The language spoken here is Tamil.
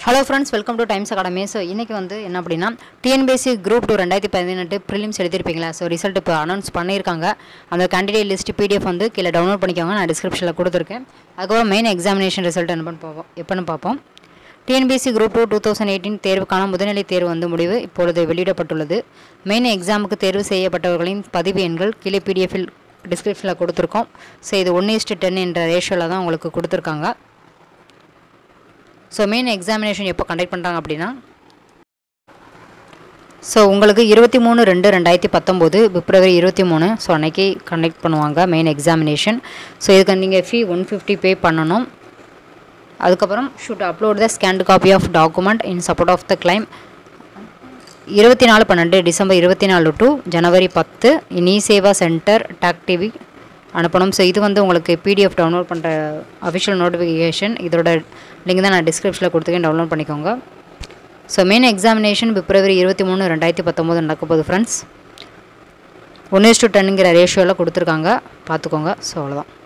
hello friends welcome to Times academy so இன்றைக்கி வந்து என்ன அப்படின்னா டிஎன்பிஎஸ்சி குரூப் டூ ரெண்டாயிரத்தி பதினெட்டு ப்ரிலிம்ஸ் எழுதிருப்பீங்களா ஸோ ரிசல்ட் இப்போ அனௌன்ஸ் பண்ணியிருக்காங்க அந்த கேண்டிடேட் லிஸ்ட் பிடிஎஃப் வந்து கீழே டவுன்லோட் பண்ணிக்கோங்க நான் டிஸ்கிரிப்ஷனில் கொடுத்துருக்கேன் அதுக்கப்புறம் மெயின் எக்ஸாமினேஷன் ரிசல்ட் என்ன பார்ப்போம் எப்போன்னு பார்ப்போம் TNPSC group two two thousand eighteen தேர்வுக்கான முதுநிலை தேர்வு வந்து முடிவு இப்பொழுது வெளியிடப்பட்டுள்ளது மெயின் எக்ஸாமுக்கு தேர்வு செய்யப்பட்டவர்களின் பதிவு எண்கள் கீழே பிடிஎஃபில் டிஸ்கிரிப்ஷனில் கொடுத்துருக்கோம் ஸோ இது ஒன் இஸ்ட்டு டென் என்ற ரேஷியோவில் தான் உங்களுக்கு கொடுத்துருக்காங்க ஸோ மெயின் எக்ஸாமினேஷன் எப்போ கண்டக்ட் பண்ணுறாங்க அப்படின்னா ஸோ உங்களுக்கு இருபத்தி மூணு ரெண்டு ரெண்டாயிரத்தி பத்தொம்போது பிப்ரவரி இருபத்தி மூணு ஸோ அன்னைக்கு கண்டக்ட் பண்ணுவாங்க மெயின் எக்ஸாமினேஷன் ஸோ இதுக்கு நீங்கள் ஃபீ ஒன் ஃபிஃப்டி பே பண்ணணும் அதுக்கப்புறம் should upload the scanned copy of document in support of the claim இருபத்தி நாலு பன்னெண்டு டிசம்பர் இருபத்தி நாலு டு ஜனவரி பத்து இனி சேவா சென்டர் டாக் டிவி அனுப்பணும் ஸோ இது வந்து உங்களுக்கு பிடிஎஃப் டவுன்லோட் பண்ணுற அஃபிஷியல் நோட்டிஃபிகேஷன் இதோட லிங்க் தான் நான் டிஸ்கிரிப்ஷனில் கொடுத்துருக்கேன் டவுன்லோட் பண்ணிக்கோங்க ஸோ மெயின் எக்ஸாமினேஷன் பிப்ரவரி இருபத்தி மூணு ரெண்டாயிரத்தி பத்தொம்போது நடக்க போகுது ஃப்ரெண்ட்ஸ் ஒன்று டு டென்னுங்கிற ரேஷியோவில் கொடுத்துருக்காங்க பார்த்துக்கோங்க ஸோ அவ்வளோதான்